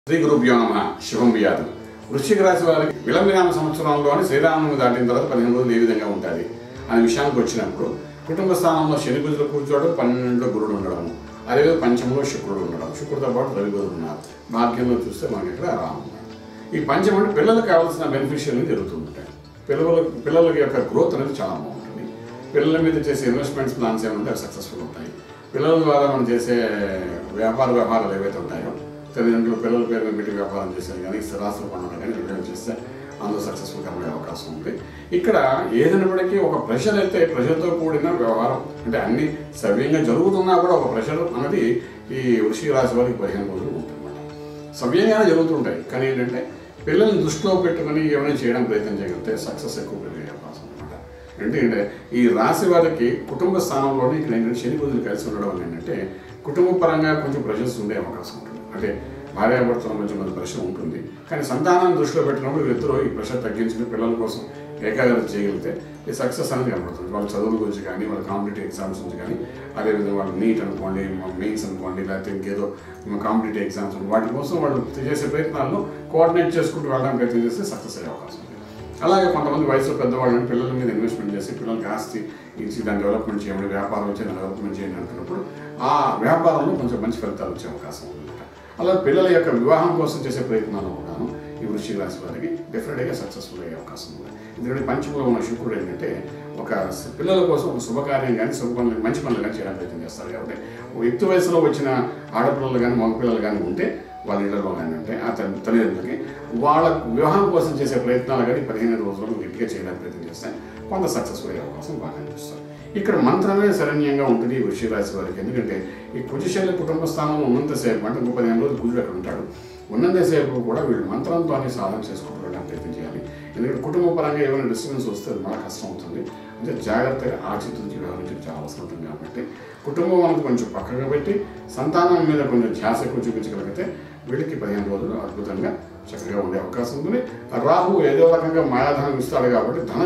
శ్రీ గురుభ్యో నమ శుభం వ్యాధు వృశ్చిక రాశి వారికి విలంబినామ సంవత్సరంలోని శ్రీరామనవమి దాటిన తర్వాత పదిహేను రోజులు ఏ విధంగా ఉంటుంది అనే విషయానికి వచ్చినప్పుడు కుటుంబ స్థానంలో శని బుధులు కూర్చోవడం పన్నెండులో గురుడు ఉండడం అదేవిధంగా పంచమంలో శుక్రుడు ఉండడం శుక్రుడితో పాటు రవి బుధుడు ఉన్నారు భాగ్యంలో చూస్తే మనకి ఇక్కడ రాము ఉన్నాడు ఈ పంచం అంటే పిల్లలకు కావాల్సిన బెనిఫిషియల్ జరుగుతుంటాయి పిల్లల పిల్లల యొక్క గ్రోత్ అనేది చాలా బాగుంటుంది పిల్లల మీద చేసే ఇన్వెస్ట్మెంట్స్ ప్లాన్స్ ఏమంటే అవి సక్సెస్ఫుల్ ఉంటాయి పిల్లల ద్వారా మనం చేసే వ్యాపార వ్యవహారాలు ఏవైతే ఉంటాయో తల్లిదండ్రులు పిల్లల పేరు మీద పెట్టి వ్యాపారం చేసేది కానీ స్థిరాస్తులు కొనడం కానీ రిటర్న్ చేస్తే అందులో సక్సెస్ఫుల్ కనబడే అవకాశం ఉంది ఇక్కడ ఏదైనప్పటికీ ఒక ప్రెషర్ అయితే ప్రెషర్తో కూడిన వ్యవహారం అంటే అన్ని సవ్యంగా జరుగుతున్నా కూడా ఒక ప్రెషర్ అనేది ఈ వృషిక రాశి వారికి పదిహేను రోజులు ఉంటుందన్నమాట సవ్యంగానే జరుగుతుంటాయి కానీ ఏంటంటే పిల్లల్ని దృష్టిలో పెట్టుకొని ఏమైనా చేయడం ప్రయత్నం చేయగలిగితే సక్సెస్ ఎక్కువ పెరిగే అవకాశం అనమాట ఎందుకంటే ఈ రాశి వారికి కుటుంబ స్థానంలోనే ఇక్కడ ఏంటంటే శని బుద్ధులు కలిసి ఉండడం వల్ల ఏంటంటే కుటుంబ పరంగా కొంచెం ప్రెషర్స్ ఉండే అవకాశం ఉంటుంది అంటే భార్యాభర్తల మధ్య కొంచెం ప్రెషర్ ఉంటుంది కానీ సంతానాన్ని దృష్టిలో పెట్టినప్పుడు వీరిద్దరూ ఈ ప్రెషర్ తగ్గించుకుని పిల్లల కోసం ఏకాగ్రత చేయగలిగితే ఈ సక్సెస్ అనేది కనబడుతుంది వాళ్ళ చదువుల గురించి కానీ వాళ్ళ కాంపిటేటివ్ ఎగ్జామ్స్ నుంచి కానీ అదేవిధంగా వాళ్ళ నీట్ అనుకోండి మెయిన్స్ అనుకోండి లేకపోతే ఇంకేదో కాంపిటేటివ్ ఎగ్జామ్స్ వాటి కోసం వాళ్ళు చేసే ప్రయత్నాలను కోఆర్డినేట్ చేసుకుంటూ వెళ్ళడానికి ప్రయత్నం చేస్తే సక్సెస్ అయ్యే అవకాశం ఉంది అలాగే కొంతమంది వయసులో పెద్దవాళ్ళని పిల్లల మీద ఇన్వెస్ట్మెంట్ చేసి పిల్లలకి ఆస్తి ఇచ్చి దాన్ని డెవలప్మెంట్ చేయండి వ్యాపారం వచ్చి దాన్ని డెవలప్మెంట్ చేయండి అనుకున్నప్పుడు ఆ వ్యాపారంలో కొంచెం మంచి ఫలితాలు వచ్చే అవకాశం ఉందన్నమాట అలా పిల్లల యొక్క వివాహం కోసం చేసే ప్రయత్నాలు కూడాను ఈ వృశ్చిక రాశి వారికి డెఫినెట్గా సక్సెస్ఫుల్ అయ్యే అవకాశం ఉంది ఎందుకంటే పంచములో ఉన్న శుక్రుడు ఏంటంటే ఒక స- పిల్లల కోసం ఒక శుభకార్యం కానీ శుభ పనులు మంచి పనులు కానీ చేయడానికి ప్రయత్నం చేస్తారు కాబట్టి ఒక యుక్త వయసులో వచ్చిన ఆడపిల్లలు కానీ మగపిల్లలు కానీ ఉంటే వాళ్ళ ఇళ్లలో కానీ ఉంటే ఆ తల్లి తల్లిదండ్రులకి వాళ్ళ వివాహం కోసం చేసే ప్రయత్నాలు కానీ పదిహేను రోజులు గట్టిగా చేయడానికి ప్రయత్నం చేస్తే కొంత సక్సెస్ఫుల్ అయ్యే అవకాశం బాగా అనిపిస్తుంది ఇక్కడ మంత్రమే శరణ్యంగా ఉంటుంది ఈ వృషిక రాశి వారికి ఎందుకంటే ఈ కుజశైలి కుటుంబ స్థానంలో ఉన్నంతసేపు అంటే ఇంకో పదిహేను రోజులు కుజుడు అక్కడ ఉంటాడు ఉన్నంతసేపు కూడా వీళ్ళు మంత్రంతోనే సాధన చేసుకుంటూ వెళ్ళడానికి ప్రయత్నం చేయాలి ఎందుకంటే కుటుంబ పరంగా ఏమైనా డిస్టర్బెన్స్ వస్తే అది చాలా కష్టం అవుతుంది అంటే జాగ్రత్తగా ఆచితూచి వ్యవహరించడం చాలా అవసరం ఉంటుంది కాబట్టి కుటుంబం మనకు కొంచెం పక్కగా పెట్టి సంతానం మీద కొంచెం ధ్యాస ఎక్కువ చూపించగలిగితే వీళ్ళకి పదిహేను రోజులు అద్భుతంగా చక్కగా ఉండే అవకాశం ఉంటుంది రాహు ఏదో రకంగా మాయాధనం ఇస్తాడు కాబట్టి ధన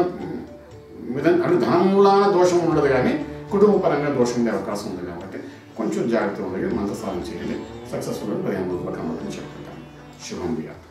మీద అంటే ధనమూలాన దోషం ఉండదు కానీ కుటుంబ పరంగా దోషం ఉండే అవకాశం ఉంది కాబట్టి కొంచెం జాగ్రత్త ఉండగా మంత్రసారం చేయండి సక్సెస్ఫుల్గా పదిహేను రోజులు కనబడుతుంది చెప్పుకుంటాను శుభం బియ్య